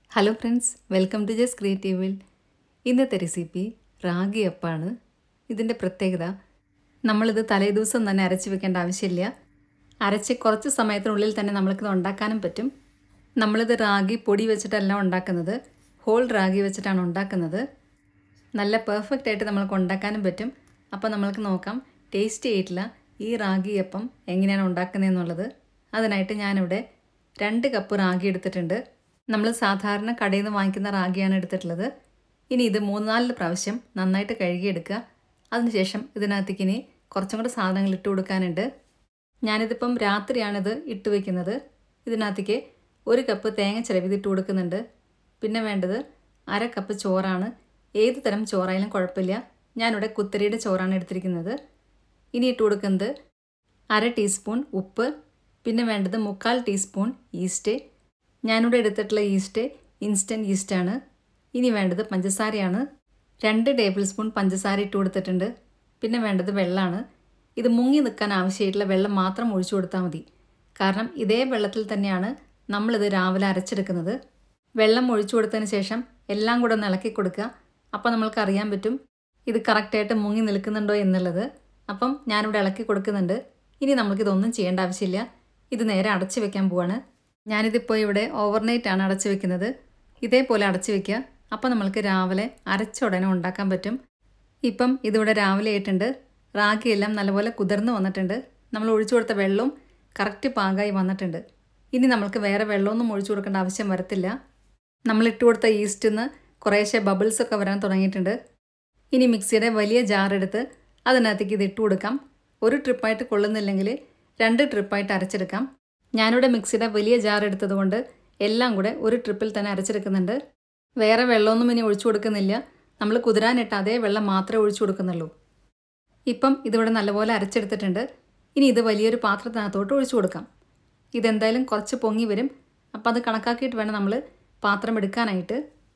hello friends welcome to ജസ് ക്രിയേറ്റീവിൽ ഇന്നത്തെ recipe ragi അപ്പാണ് ഇതിൻ്റെ പ്രത്യേകത നമ്മളിത് തലേദിവസം തന്നെ അരച്ച് വെക്കേണ്ട ആവശ്യമില്ല അരച്ച് കുറച്ച് സമയത്തിനുള്ളിൽ തന്നെ നമ്മൾക്കിത് ഉണ്ടാക്കാനും പറ്റും നമ്മളിത് റാഗി പൊടി വെച്ചിട്ടല്ല ഉണ്ടാക്കുന്നത് ഹോൾ റാഗി വെച്ചിട്ടാണ് ഉണ്ടാക്കുന്നത് നല്ല പെർഫെക്റ്റ് ആയിട്ട് നമ്മൾക്ക് ഉണ്ടാക്കാനും പറ്റും അപ്പോൾ നമ്മൾക്ക് നോക്കാം ടേസ്റ്റ് ആയിട്ടുള്ള ഈ റാഗി അപ്പം എങ്ങനെയാണ് ഉണ്ടാക്കുന്നതെന്നുള്ളത് അതിനായിട്ട് ഞാനിവിടെ രണ്ട് കപ്പ് റാഗി എടുത്തിട്ടുണ്ട് നമ്മൾ സാധാരണ കടയിൽ നിന്ന് വാങ്ങിക്കുന്ന റാഗിയാണ് എടുത്തിട്ടുള്ളത് ഇനി ഇത് മൂന്നാല് പ്രാവശ്യം നന്നായിട്ട് കഴുകിയെടുക്കുക അതിനുശേഷം ഇതിനകത്തേക്ക് ഇനി കുറച്ചും കൂടെ സാധനങ്ങൾ ഇട്ട് കൊടുക്കാനുണ്ട് ഞാനിതിപ്പം രാത്രിയാണിത് ഇട്ട് വയ്ക്കുന്നത് ഇതിനകത്തേക്ക് ഒരു കപ്പ് തേങ്ങ ചിലവിതിട്ട് കൊടുക്കുന്നുണ്ട് പിന്നെ വേണ്ടത് അര കപ്പ് ചോറാണ് ഏത് തരം ചോറായാലും കുഴപ്പമില്ല ഞാനിവിടെ കുത്തരിയുടെ ചോറാണ് എടുത്തിരിക്കുന്നത് ഇനി ഇട്ട് കൊടുക്കുന്നത് അര ടീസ്പൂൺ ഉപ്പ് പിന്നെ വേണ്ടത് മുക്കാൽ ടീസ്പൂൺ ഈസ്റ്റ് ഞാനിവിടെ എടുത്തിട്ടുള്ള ഈസ്റ്റ് ഇൻസ്റ്റൻറ്റ് ഈസ്റ്റാണ് ഇനി വേണ്ടത് പഞ്ചസാരയാണ് രണ്ട് ടേബിൾ സ്പൂൺ പഞ്ചസാര ഇട്ട് കൊടുത്തിട്ടുണ്ട് പിന്നെ വേണ്ടത് വെള്ളമാണ് ഇത് മുങ്ങി നിൽക്കാൻ ആവശ്യമായിട്ടുള്ള വെള്ളം മാത്രം ഒഴിച്ചു കൊടുത്താൽ മതി കാരണം ഇതേ വെള്ളത്തിൽ തന്നെയാണ് നമ്മളിത് രാവിലെ അരച്ചെടുക്കുന്നത് വെള്ളം ഒഴിച്ചു കൊടുത്തതിന് ശേഷം എല്ലാം കൂടെ ഒന്ന് ഇളക്കി കൊടുക്കുക അപ്പോൾ നമ്മൾക്ക് അറിയാൻ പറ്റും ഇത് കറക്റ്റായിട്ട് മുങ്ങി നിൽക്കുന്നുണ്ടോ എന്നുള്ളത് അപ്പം ഞാനിവിടെ ഇളക്കി കൊടുക്കുന്നുണ്ട് ഇനി നമുക്കിതൊന്നും ചെയ്യേണ്ട ആവശ്യമില്ല ഇത് നേരെ അടച്ചു വെക്കാൻ പോവാണ് ഞാനിതിപ്പോൾ ഇവിടെ ഓവർനൈറ്റ് ആണ് അടച്ചു വെക്കുന്നത് ഇതേപോലെ അടച്ചു വെക്കുക അപ്പോൾ നമ്മൾക്ക് രാവിലെ അരച്ച ഉടനെ ഉണ്ടാക്കാൻ പറ്റും ഇപ്പം ഇതിവിടെ രാവിലെ ആയിട്ടുണ്ട് റാഗിയെല്ലാം നല്ലപോലെ കുതിർന്ന് വന്നിട്ടുണ്ട് നമ്മൾ ഒഴിച്ചു കൊടുത്ത വെള്ളവും കറക്റ്റ് പാകമായി വന്നിട്ടുണ്ട് ഇനി നമ്മൾക്ക് വേറെ വെള്ളമൊന്നും ഒഴിച്ചു കൊടുക്കേണ്ട ആവശ്യം വരത്തില്ല നമ്മൾ ഇട്ട് കൊടുത്ത ഈസ്റ്റിൽ നിന്ന് കുറേശ്ശെ ബബിൾസ് ഒക്കെ വരാൻ തുടങ്ങിയിട്ടുണ്ട് ഇനി മിക്സിയുടെ വലിയ ജാർ എടുത്ത് അതിനകത്തേക്ക് ഇത് ഇട്ട് കൊടുക്കാം ഒരു ട്രിപ്പായിട്ട് കൊള്ളുന്നില്ലെങ്കിൽ രണ്ട് ട്രിപ്പായിട്ട് അരച്ചെടുക്കാം ഞാനിവിടെ മിക്സിയുടെ വലിയ ജാർ എടുത്തതുകൊണ്ട് എല്ലാം കൂടെ ഒരു ട്രിപ്പിൽ തന്നെ അരച്ചെടുക്കുന്നുണ്ട് വേറെ വെള്ളമൊന്നും ഇനി ഒഴിച്ചു കൊടുക്കുന്നില്ല നമ്മൾ കുതിരാനിട്ട് അതേ വെള്ളം മാത്രമേ ഒഴിച്ചു കൊടുക്കുന്നുള്ളൂ ഇപ്പം ഇതിവിടെ നല്ലപോലെ അരച്ചെടുത്തിട്ടുണ്ട് ഇനി ഇത് വലിയൊരു പാത്രത്തിനകത്തോട്ട് ഒഴിച്ചു കൊടുക്കാം ഇതെന്തായാലും കുറച്ച് പൊങ്ങി വരും അപ്പോൾ അത് കണക്കാക്കിയിട്ട് വേണം നമ്മൾ പാത്രം എടുക്കാനായിട്ട്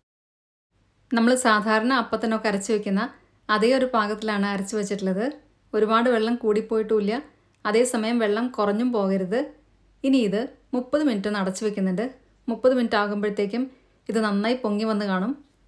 നമ്മൾ സാധാരണ അപ്പത്തിനൊക്കെ അരച്ച് വെക്കുന്ന അതേ ഒരു പാകത്തിലാണ് അരച്ച് വെച്ചിട്ടുള്ളത് ഒരുപാട് വെള്ളം കൂടിപ്പോയിട്ടുമില്ല അതേസമയം വെള്ളം കുറഞ്ഞും പോകരുത് ഇനി ഇത് മുപ്പത് മിനിറ്റ് ഒന്ന് അടച്ചു വെക്കുന്നുണ്ട് മുപ്പത് മിനിറ്റ് ആകുമ്പോഴത്തേക്കും ഇത് നന്നായി പൊങ്ങി വന്ന് കാണും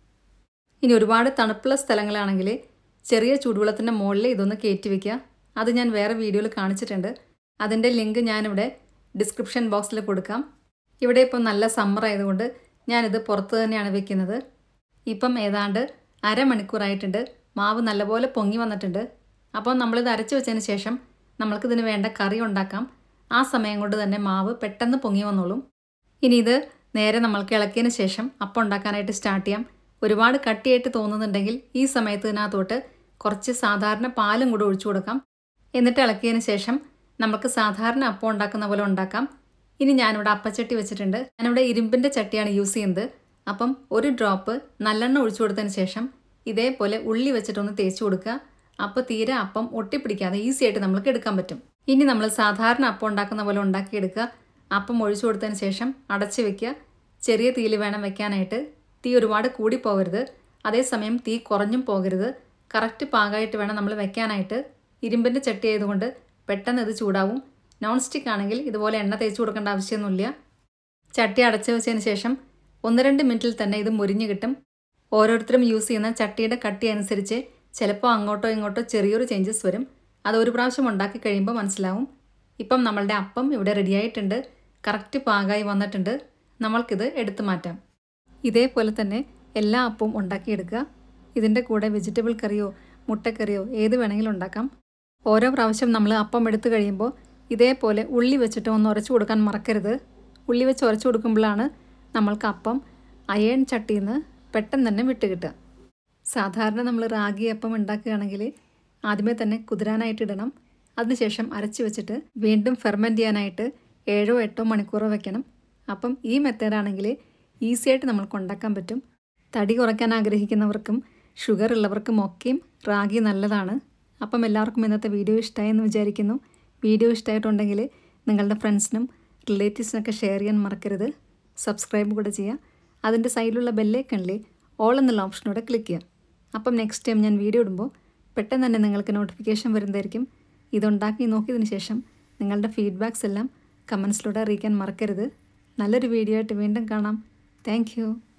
ഇനി ഒരുപാട് തണുപ്പുള്ള സ്ഥലങ്ങളാണെങ്കിൽ ചെറിയ ചൂടുവെള്ളത്തിൻ്റെ മുകളിൽ ഇതൊന്ന് കയറ്റി വയ്ക്കുക അത് ഞാൻ വേറെ വീഡിയോയിൽ കാണിച്ചിട്ടുണ്ട് അതിൻ്റെ ലിങ്ക് ഞാനിവിടെ ഡിസ്ക്രിപ്ഷൻ ബോക്സിൽ കൊടുക്കാം ഇവിടെ ഇപ്പോൾ നല്ല സമ്മർ ആയതുകൊണ്ട് ഞാനിത് പുറത്ത് തന്നെയാണ് വെക്കുന്നത് ഇപ്പം ഏതാണ്ട് അരമണിക്കൂറായിട്ടുണ്ട് മാവ് നല്ലപോലെ പൊങ്ങി വന്നിട്ടുണ്ട് അപ്പോൾ നമ്മളിത് അരച്ച് വെച്ചതിന് ശേഷം നമ്മൾക്കിതിന് വേണ്ട കറി ഉണ്ടാക്കാം ആ സമയം കൊണ്ട് തന്നെ മാവ് പെട്ടെന്ന് പൊങ്ങി വന്നോളും ഇനി ഇത് നേരെ നമ്മൾക്ക് ഇളക്കിയതിന് ശേഷം അപ്പം ഉണ്ടാക്കാനായിട്ട് സ്റ്റാർട്ട് ചെയ്യാം ഒരുപാട് കട്ടിയായിട്ട് തോന്നുന്നുണ്ടെങ്കിൽ ഈ സമയത്ത് ഇതിനകത്തോട്ട് കുറച്ച് സാധാരണ പാലും കൂടെ ഒഴിച്ചു കൊടുക്കാം എന്നിട്ട് ഇളക്കിയതിന് ശേഷം നമുക്ക് സാധാരണ അപ്പം ഉണ്ടാക്കുന്ന പോലെ ഉണ്ടാക്കാം ഇനി ഞാനിവിടെ അപ്പച്ചട്ടി വെച്ചിട്ടുണ്ട് ഞാനിവിടെ ഇരുമ്പിൻ്റെ ചട്ടിയാണ് യൂസ് ചെയ്യുന്നത് അപ്പം ഒരു ഡ്രോപ്പ് നല്ലെണ്ണ ഒഴിച്ചു കൊടുത്തതിന് ശേഷം ഇതേപോലെ ഉള്ളി വെച്ചിട്ടൊന്ന് തേച്ച് കൊടുക്കുക അപ്പോൾ തീരെ അപ്പം ഒട്ടിപ്പിടിക്കാതെ ഈസി ആയിട്ട് നമ്മൾക്ക് എടുക്കാൻ പറ്റും ഇനി നമ്മൾ സാധാരണ അപ്പം ഉണ്ടാക്കുന്ന പോലെ ഉണ്ടാക്കിയെടുക്കുക അപ്പം ഒഴിച്ചു കൊടുത്തതിന് ശേഷം അടച്ചു വെക്കുക ചെറിയ തീയിൽ വേണം വെക്കാനായിട്ട് തീ ഒരുപാട് കൂടി പോകരുത് അതേസമയം തീ കുറഞ്ഞും പോകരുത് കറക്റ്റ് പാകമായിട്ട് വേണം നമ്മൾ വെക്കാനായിട്ട് ഇരുമ്പിൻ്റെ ചട്ടി ആയതുകൊണ്ട് പെട്ടെന്ന് ഇത് ചൂടാവും നോൺ സ്റ്റിക്ക് ആണെങ്കിൽ ഇതുപോലെ എണ്ണ തേച്ച് കൊടുക്കേണ്ട ആവശ്യമൊന്നുമില്ല ചട്ടി അടച്ചു വെച്ചതിന് ശേഷം ഒന്ന് രണ്ട് മിനിറ്റിൽ തന്നെ ഇത് മുരിഞ്ഞ് കിട്ടും ഓരോരുത്തരും യൂസ് ചെയ്യുന്ന ചട്ടിയുടെ കട്ടി അനുസരിച്ച് ചിലപ്പോൾ അങ്ങോട്ടോ ഇങ്ങോട്ടോ ചെറിയൊരു ചേഞ്ചസ് വരും അത് ഒരു പ്രാവശ്യം ഉണ്ടാക്കി കഴിയുമ്പോൾ മനസ്സിലാവും ഇപ്പം നമ്മളുടെ അപ്പം ഇവിടെ റെഡിയായിട്ടുണ്ട് കറക്റ്റ് പാകമായി വന്നിട്ടുണ്ട് നമ്മൾക്കിത് എടുത്തു മാറ്റാം ഇതേപോലെ തന്നെ എല്ലാ അപ്പവും ഉണ്ടാക്കിയെടുക്കുക ഇതിൻ്റെ കൂടെ വെജിറ്റബിൾ കറിയോ മുട്ടക്കറിയോ ഏത് വേണമെങ്കിലും ഉണ്ടാക്കാം ഓരോ പ്രാവശ്യം നമ്മൾ അപ്പം എടുത്തു കഴിയുമ്പോൾ ഇതേപോലെ ഉള്ളി വെച്ചിട്ട് ഒന്ന് ഉരച്ചു കൊടുക്കാൻ മറക്കരുത് ഉള്ളി വെച്ച് ഉരച്ചു കൊടുക്കുമ്പോഴാണ് നമ്മൾക്ക് അപ്പം അയൺ ചട്ടിയിൽ നിന്ന് പെട്ടെന്ന് തന്നെ വിട്ട് കിട്ടുക സാധാരണ നമ്മൾ റാഗി അപ്പം ഉണ്ടാക്കുകയാണെങ്കിൽ ആദ്യമേ തന്നെ കുതിരാനായിട്ട് ഇടണം അതിനുശേഷം അരച്ച് വെച്ചിട്ട് വീണ്ടും ഫെർമെൻറ്റ് ചെയ്യാനായിട്ട് ഏഴോ എട്ടോ മണിക്കൂറോ വെക്കണം അപ്പം ഈ മെത്തേഡാണെങ്കിൽ ഈസി ആയിട്ട് നമ്മൾക്ക് ഉണ്ടാക്കാൻ പറ്റും തടി കുറയ്ക്കാൻ ആഗ്രഹിക്കുന്നവർക്കും ഷുഗർ ഉള്ളവർക്കും ഒക്കെയും റാഗി നല്ലതാണ് അപ്പം എല്ലാവർക്കും ഇന്നത്തെ വീഡിയോ ഇഷ്ടമായെന്ന് വിചാരിക്കുന്നു വീഡിയോ ഇഷ്ടമായിട്ടുണ്ടെങ്കിൽ നിങ്ങളുടെ ഫ്രണ്ട്സിനും റിലേറ്റീവ്സിനൊക്കെ ഷെയർ ചെയ്യാൻ മറക്കരുത് സബ്സ്ക്രൈബ് കൂടെ ചെയ്യുക അതിൻ്റെ സൈഡിലുള്ള ബെല്ലേക്കണിൽ ഓൾ എന്നുള്ള ഓപ്ഷനോടെ ക്ലിക്ക് ചെയ്യുക അപ്പം നെക്സ്റ്റ് ടൈം ഞാൻ വീഡിയോ ഇടുമ്പോൾ പെട്ടെന്ന് തന്നെ നിങ്ങൾക്ക് നോട്ടിഫിക്കേഷൻ വരുന്നതായിരിക്കും ഇതുണ്ടാക്കി നോക്കിയതിന് ശേഷം നിങ്ങളുടെ ഫീഡ്ബാക്സ് എല്ലാം കമൻസിലൂടെ അറിയിക്കാൻ മറക്കരുത് നല്ലൊരു വീഡിയോ ആയിട്ട് വീണ്ടും കാണാം താങ്ക്